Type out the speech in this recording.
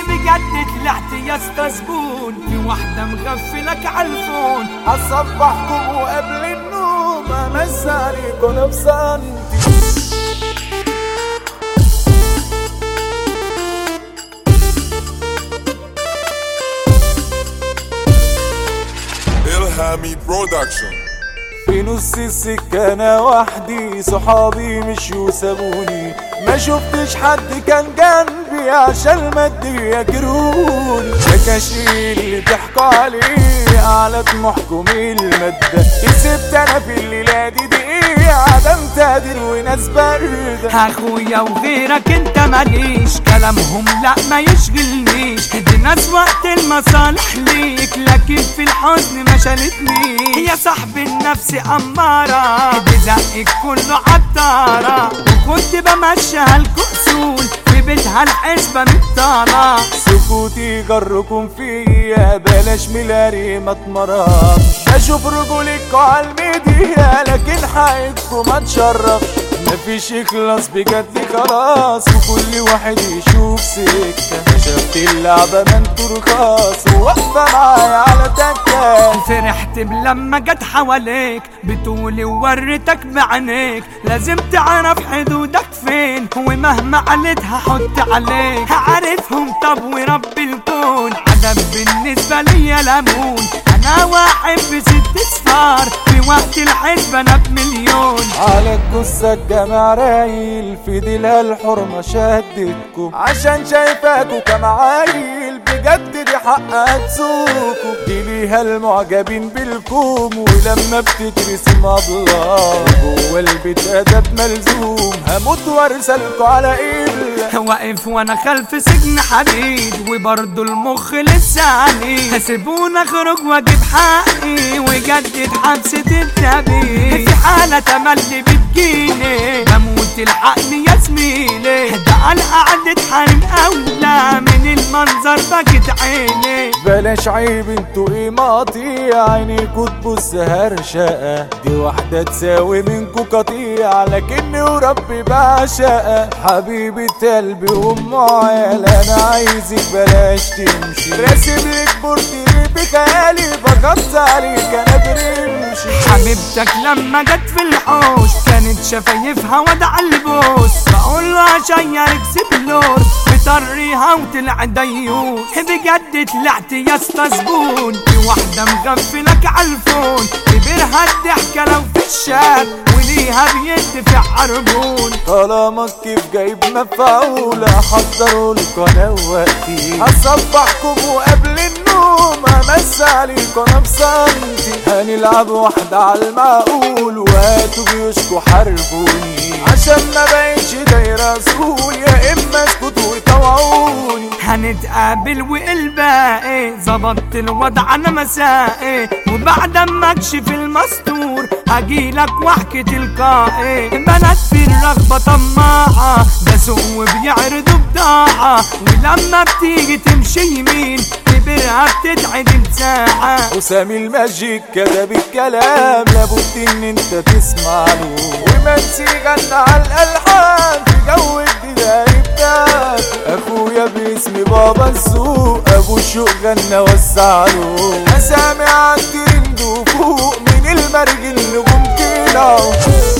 بجد طلعت يا اسطى زبون في واحدة مغفلك عالفون هصبحكم وقبل النوم امس عليكم بسنتي إلهامي برودكشن في نص السكة انا وحدي صحابي مشوا سابوني ما شفتش حد كان جنبي عشان المادية جروني الكاشي اللي ضحكوا عليه على طموحكم المادة كسبت انا في الليلة دي دي عدم تقدير وناس باردة اخويا وغيرك انت ماليش كلامهم لا ما يشغلنيش دي ناس وقت المصالح ليك لكن في الحزن ما شالتنيش يا صاحب النفس امارة دي زقك كله عطارة وكنت بمشيها الكسول في بيتها الحسبة مطالة سكوتي جركم فيا بلاش ملاري ما اتمرن اشوف رجولكوا على الميديا لكن حقكم ما تشرف مفيش اخلاص بجد خلاص وكل واحد يشوف سكة شفت اللعبة ما انتوا رخاص وواقفة معايا على تكة فرحت بلما جت حواليك بتقولي ووريتك بعينيك لازم تعرف حدودك فين ومهما عليت هحط عليك عارفهم طب ورب الكون عدم بالنسبة ليا ليمون انا واحد في ست صفار في وقت الحسبة انا بمليون على الجثة الجامع رايل في ديلها الحرمة شهدتكم عشان شايفاكوا كمعايل بجد دي حقها تسوقوا دي ليها المعجبين بالكوم ولما بتترسم الله جوه البيت ادب ملزوم هموت وارسلكوا على قبلة واقف وانا خلف سجن حديد وبرضه المخ لسه عليه سيبوني اخرج واجيب حقي وجدد حبسة التبيد في حالة تملي بتجيني بموت الحقني يا زميلي ده على قعدة حريم اولى من المنظر بكت عيني بلاش عيب انتوا ايه مقاطيع عينيكوا تبص هرشقة دي واحدة تساوي منكوا قطيع لكني وربي بعشقها حبيبة قلبي وام عيال انا عايزك بلاش تمشي راسم لك بورتريه بخيالي بغطس عليك انا برمشي حبيبتك لما جت في الحوش كانت شفايفها ودع البوس بقول له اشيرك سبلور بطريها وطلع ديوس بجد طلعت يا اسطى زبون في واحدة مغفلك عالفون كبرها الضحكة لو في الشات وليها بيدفع عربون طالما كيف جايب مفعولة حضروا القناة وقتي هصبحكم وقبل النوم همس عليكم انا بسنتي هنلعب واحدة على المعقول وهاتوا جيوشكوا حاربوني عشان ما بقتش دايرة سهول يا اما اسكتوا وطوعوني هنتقابل والباقي ظبطت الوضع انا مسائي وبعد ما اكشف المستور هجيلك واحكي تلقائي بنات في الرغبة طماعة ده سوق وبيعرضوا بضاعة ولما بتيجي تمشي يمين كبرها بتتعدل ساعة وسامي الماجيك كتب الكلام لابد ان انت تسمع له ومنسي غنى على الالحان في جو الديداري بتاعك اخويا باسم بابا السوق ابو الشوق غنى وسع له اسامي عندي فوق من المرج النجوم طلعوا